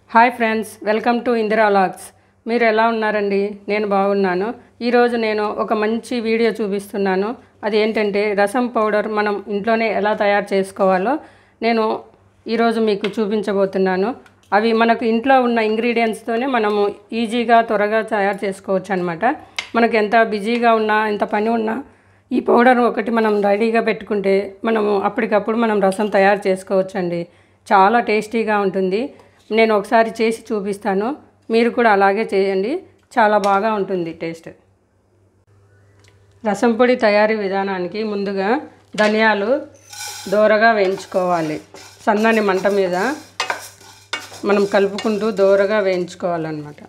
hi friends welcome to Indira logs మీరు ఎలా ఉన్నారండి నేను బాగున్నాను ఈరోజు నేను ఒక మంచి వీడియో చూపిస్తున్నాను అది ఏంటంటే రసం పౌడర్ మనం ఇంట్లోనే ఎలా తయారు చేసుకోవాలో నేను ఈరోజు మీకు చూపించబోతున్నాను అవి మనకు ఇంట్లో ఉన్న ఇంగ్రీడియంట్స్తోనే మనము ఈజీగా త్వరగా తయారు చేసుకోవచ్చు అనమాట మనకు ఎంత బిజీగా ఉన్నా ఎంత పని ఉన్నా ఈ పౌడర్ ఒకటి మనం రెడీగా పెట్టుకుంటే మనము అప్పటికప్పుడు మనం రసం తయారు చేసుకోవచ్చండి చాలా టేస్టీగా ఉంటుంది నేను ఒకసారి చేసి చూపిస్తాను మీరు కూడా అలాగే చేయండి చాలా బాగా ఉంటుంది టేస్ట్ రసం పొడి తయారీ విధానానికి ముందుగా ధనియాలు దోరగా వేయించుకోవాలి సన్నని మంట మీద మనం కలుపుకుంటూ దోరగా వేయించుకోవాలన్నమాట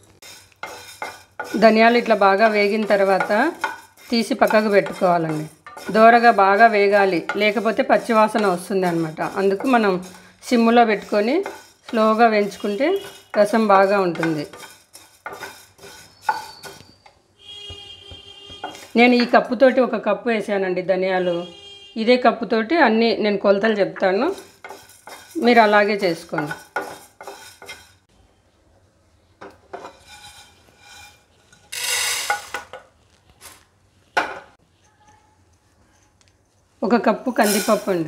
ధనియాలు ఇట్లా బాగా వేగిన తర్వాత తీసి పక్కకు పెట్టుకోవాలండి దోరగా బాగా వేగాలి లేకపోతే పచ్చివాసన వస్తుంది అనమాట అందుకు మనం సిమ్ములో పెట్టుకొని స్లోగా వేయించుకుంటే రసం బాగా ఉంటుంది నేను ఈ కప్పుతోటి ఒక కప్పు వేసానండి ధనియాలు ఇదే కప్పుతోటి అన్నీ నేను కొలతలు చెప్తాను మీరు అలాగే చేసుకోండి ఒక కప్పు కందిపప్పు అండి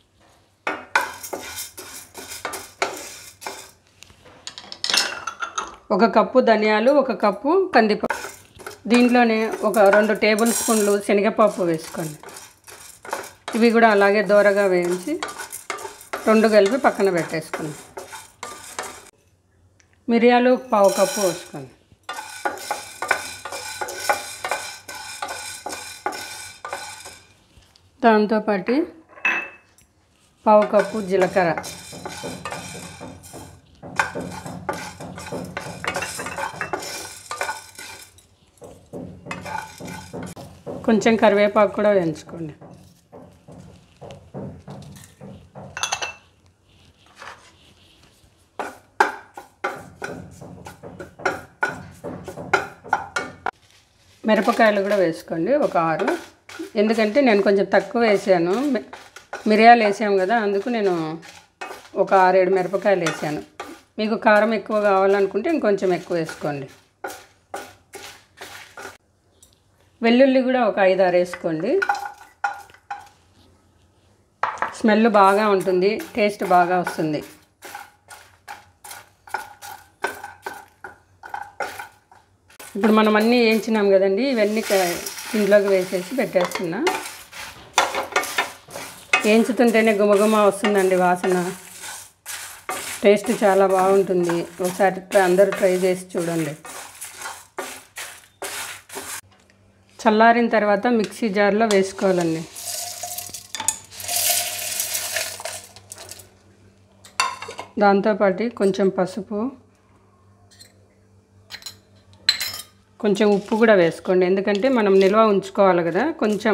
ఒక కప్పు ధనియాలు ఒక కప్పు కందిపప్పు దీంట్లోనే ఒక రెండు టేబుల్ స్పూన్లు శనగపప్పు వేసుకోండి ఇవి కూడా అలాగే దోరగా వేయించి రెండు కలిపి పక్కన పెట్టేసుకోండి మిరియాలు పావు కప్పు వేసుకోండి దాంతోపాటు పావు కప్పు జీలకర్ర కొంచెం కరివేపాకు కూడా వేయించుకోండి మిరపకాయలు కూడా వేసుకోండి ఒక ఆరు ఎందుకంటే నేను కొంచెం తక్కువ వేసాను మి- మిరియాలు వేసాము కదా అందుకు నేను ఒక ఆరేడు మిరపకాయలు వేసాను మీకు కారం ఎక్కువ కావాలనుకుంటే ఇంకొంచెం ఎక్కువ వేసుకోండి వెల్లుల్లి కూడా ఒక ఐదు ఆరు వేసుకోండి స్మెల్ బాగా ఉంటుంది టేస్ట్ బాగా వస్తుంది ఇప్పుడు మనం అన్నీ వేయించినాం కదండి ఇవన్నీ క- ఇంట్లోకి వేసేసి పెట్టేస్తున్నా వేయించుతుంటేనే గుమగుమ వస్తుందండి వాసన టేస్ట్ చాలా బాగుంటుంది ఒకసారి ట్రై- అందరూ ట్రై చేసి చూడండి చల్లారిన తర్వాత మిక్సీ జార్లో వేసుకోవాలండి దాంతోపాటు కొంచెం పసుపు కొంచెం ఉప్పు కూడా వేసుకోండి ఎందుకంటే మనం నిల్వ ఉంచుకోవాలి కదా కొంచెం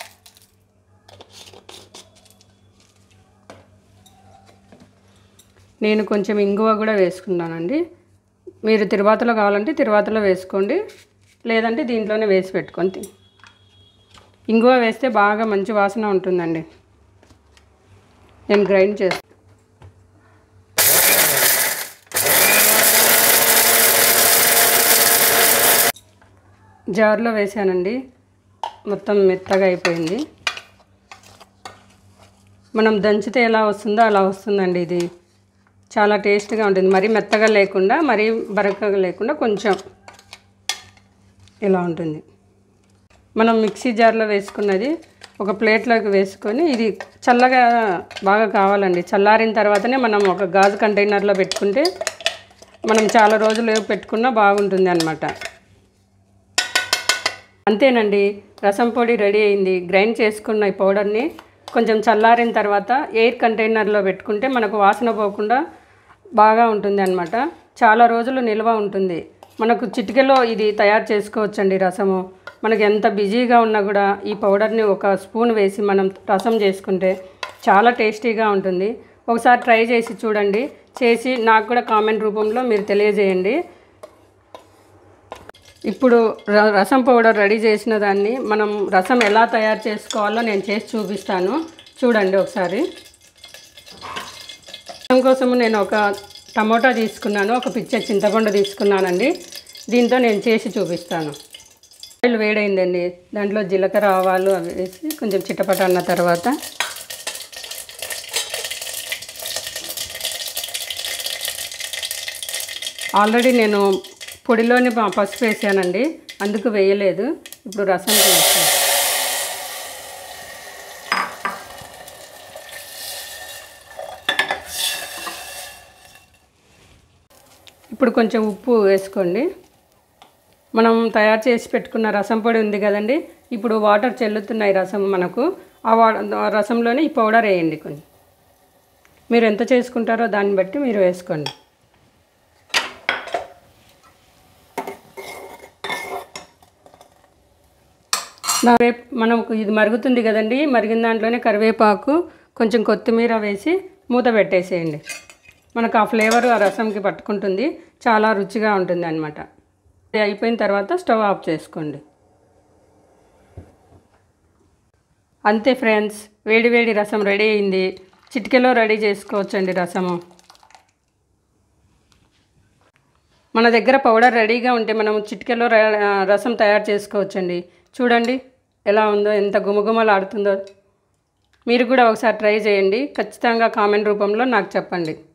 నేను కొంచెం ఇంగువ కూడా వేసుకున్నానండి మీరు తిరువాతలో కావాలంటే తిరువాతలో వేసుకోండి లేదంటే దీంట్లోనే వేసి పెట్టుకొని తిని ఇంగువ వేస్తే బాగా మంచి వాసన ఉంటుందండి నేను గ్రైండ్ చేస్తాను జార్లో వేసానండి మొత్తం మెత్తగా అయిపోయింది మనం దంచితే ఎలా వస్తుందో అలా వస్తుందండి ఇది చాలా టేస్ట్గా ఉంటుంది మరీ మెత్తగా లేకుండా మరీ బరకగా లేకుండా కొంచెం ఇలా ఉంటుంది మనం మిక్సీ జార్లో వేసుకున్నది ఒక ప్లేట్లోకి వేసుకొని ఇది చల్లగా బాగా కావాలండి చల్లారిన తర్వాతనే మనం ఒక గాజు కంటైనర్లో పెట్టుకుంటే మనం చాలా రోజులు పెట్టుకున్నా బాగుంటుంది అన్నమాట అంతేనండి రసం పొడి రెడీ అయింది గ్రైండ్ చేసుకున్న ఈ పౌడర్ని కొంచెం చల్లారిన తర్వాత ఎయిర్ కంటైనర్లో పెట్టుకుంటే మనకు వాసన పోకుండా బాగా ఉంటుంది అనమాట చాలా రోజులు నిల్వ ఉంటుంది మనకు చిటికెలో ఇది తయారు చేసుకోవచ్చండి రసము మనకి ఎంత బిజీగా ఉన్నా కూడా ఈ పౌడర్ని ఒక స్పూన్ వేసి మనం రసం చేసుకుంటే చాలా టేస్టీగా ఉంటుంది ఒకసారి ట్రై చేసి చూడండి చేసి నాకు కూడా కామెంట్ రూపంలో మీరు తెలియజేయండి ఇప్పుడు ర- రసం పౌడర్ రెడీ చేసిన దాన్ని మనం రసం ఎలా తయారు చేసుకోవాలో నేను చేసి చూపిస్తాను చూడండి ఒకసారి రసం కోసం నేను ఒక టమోటా తీసుకున్నాను ఒక పిచ్చ చింతపండు తీసుకున్నానండి దీంతో నేను చేసి చూపిస్తాను ఆయిల్ వేడైందండి దాంట్లో జీలకర్ర ఆవాలు అవి వేసి కొంచెం చిటపట అన్న తర్వాత ఆల్రెడీ నేను పొడిలోని ప- పసుపు వేసానండి అందుకు వేయలేదు ఇప్పుడు రసం వేస్తాను ఇప్పుడు కొంచెం ఉప్పు వేసుకోండి మనం తయారు చేసి పెట్టుకున్న రసం పొడి ఉంది కదండి ఇప్పుడు వాటర్ చెల్లుతున్నాయి రసం మనకు ఆ వా ఆ రసంలోనే ఈ పౌడర్ వేయండి కొంచెం మీరు ఎంత చేసుకుంటారో దాన్ని బట్టి మీరు వేసుకోండి కరివేపు మనకు ఇది మరుగుతుంది కదండి మరిగిన దాంట్లోనే కరివేపాకు కొంచెం కొత్తిమీర వేసి మూత పెట్టేసేయండి మనకు ఆ ఫ్లేవర్ ఆ రసంకి పట్టుకుంటుంది చాలా రుచిగా ఉంటుంది అనమాట ఇది అయిపోయిన తర్వాత స్టవ్ ఆఫ్ చేసుకోండి అంతే ఫ్రెండ్స్ వేడి వేడి రసం రెడీ అయింది చిటికెలో రెడీ చేసుకోవచ్చండి రసము మన దగ్గర పౌడర్ రెడీగా ఉంటే మనం చిటికెలో ర- రసం తయారు చేసుకోవచ్చండి చూడండి ఎలా ఉందో ఎంత గుమగుమలాడుతుందో మీరు కూడా ఒకసారి ట్రై చేయండి ఖచ్చితంగా కామెంట్ రూపంలో నాకు చెప్పండి